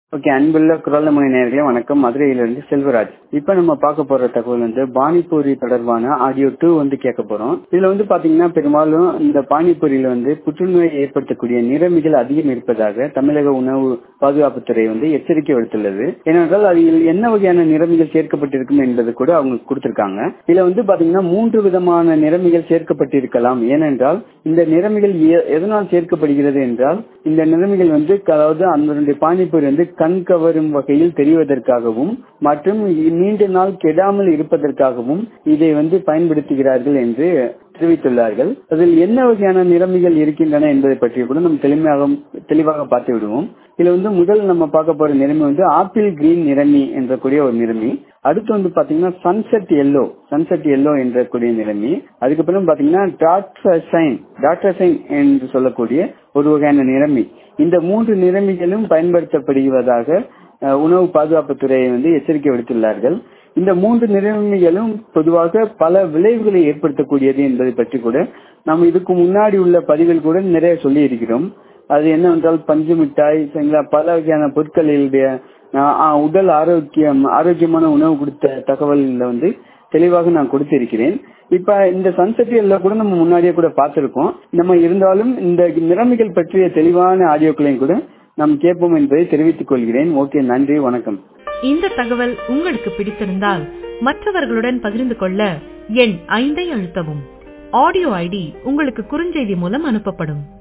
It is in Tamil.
ஓகே அன்புள்ள குரலமணி நேர்களே வணக்கம் மதுரையிலிருந்து செல்வராஜ் இப்ப நம்ம பார்க்க போற தகவல் வந்து பானிபூரி தொடர்பான ஆடியோ டூ வந்து கேட்க போறோம் இதுல வந்து பாத்தீங்கன்னா பெரும்பாலும் இந்த பானிபூரியில வந்து புற்றுநோயை ஏற்படுத்தக்கூடிய நிறமிகள் அதிகம் இருப்பதாக தமிழக உணவு பாதுகாப்புத்துறை வந்து எச்சரிக்கை விடுத்துள்ளது ஏனென்றால் அதில் என்ன வகையான நிறமிகள் சேர்க்கப்பட்டிருக்கும் என்பது கூட அவங்க கொடுத்திருக்காங்க இதுல வந்து பாத்தீங்கன்னா மூன்று விதமான நிறமிகள் சேர்க்கப்பட்டிருக்கலாம் ஏனென்றால் இந்த நிறமிகள் எ- எதனால் சேர்க்கப்படுகிறது என்றால் இந்த நிறமிகள் வந்து அதாவது அதனுடைய பானிபூரி வந்து கண் கவரும் வகையில் தெரிவதற்காகவும் மற்றும் நீண்ட நாள் கெடாமல் இருப்பதற்காகவும் இதை வந்து பயன்படுத்துகிறார்கள் என்று தெரிவித்துள்ளார்கள் அதில் என்ன வகையான நிறமிகள் இருக்கின்றன என்பதை பற்றி கூட நம்ம தெளிவாக தெளிவாக பார்த்து விடுவோம் இதுல வந்து முதல் நம்ம பார்க்க போற நிறமி வந்து ஆப்பிள் கிரீன் நிறமி என்ற கூடிய ஒரு நிறமி அடுத்து வந்து பாத்தீங்கன்னா சன்செட் எல்லோ சன்செட் எல்லோ என்ற கூடிய நிறமி அதுக்கப்புறம் பாத்தீங்கன்னா டாக்டர் சைன் டாக்டர் சைன் என்று சொல்லக்கூடிய ஒரு வகையான நிறமி இந்த மூன்று நிறமிகளும் பயன்படுத்தப்படுவதாக அஹ், உணவு பாதுகாப்புத்துறை வந்து எச்சரிக்கை விடுத்துள்ளார்கள் இந்த மூன்று நிறமிகளும் பொதுவாக பல விளைவுகளை ஏற்படுத்தக்கூடியது என்பதை பற்றி கூட நாம் இதுக்கு முன்னாடி உள்ள பதிவில் கூட நிறைய சொல்லி இருக்கிறோம் அது என்னவென்றால் பஞ்சு மிட்டாய் சரிங்களா பல வகையான பொருட்களுடைய அஹ், அஹ், உடல் ஆரோக்கியம் ஆரோக்கியமான உணவு கொடுத்த தகவல்ல வந்து தெளிவாக நான் கொடுத்திருக்கிறேன் இப்ப இந்த சன்செட் எல்லாம் கூட நம்ம முன்னாடியே கூட பார்த்திருக்கோம் நம்ம இருந்தாலும் இந்த நிறமிகள் பற்றிய தெளிவான ஆடியோக்களையும் கூட நாம் கேட்போம் என்பதை தெரிவித்துக் கொள்கிறேன் ஓகே நன்றி வணக்கம் இந்த தகவல் உங்களுக்கு பிடித்திருந்தால் மற்றவர்களுடன் பகிர்ந்து கொள்ள எண் ஐந்தை அழுத்தவும் ஆடியோ ஐடி உங்களுக்கு குறுஞ்செய்தி மூலம் அனுப்பப்படும்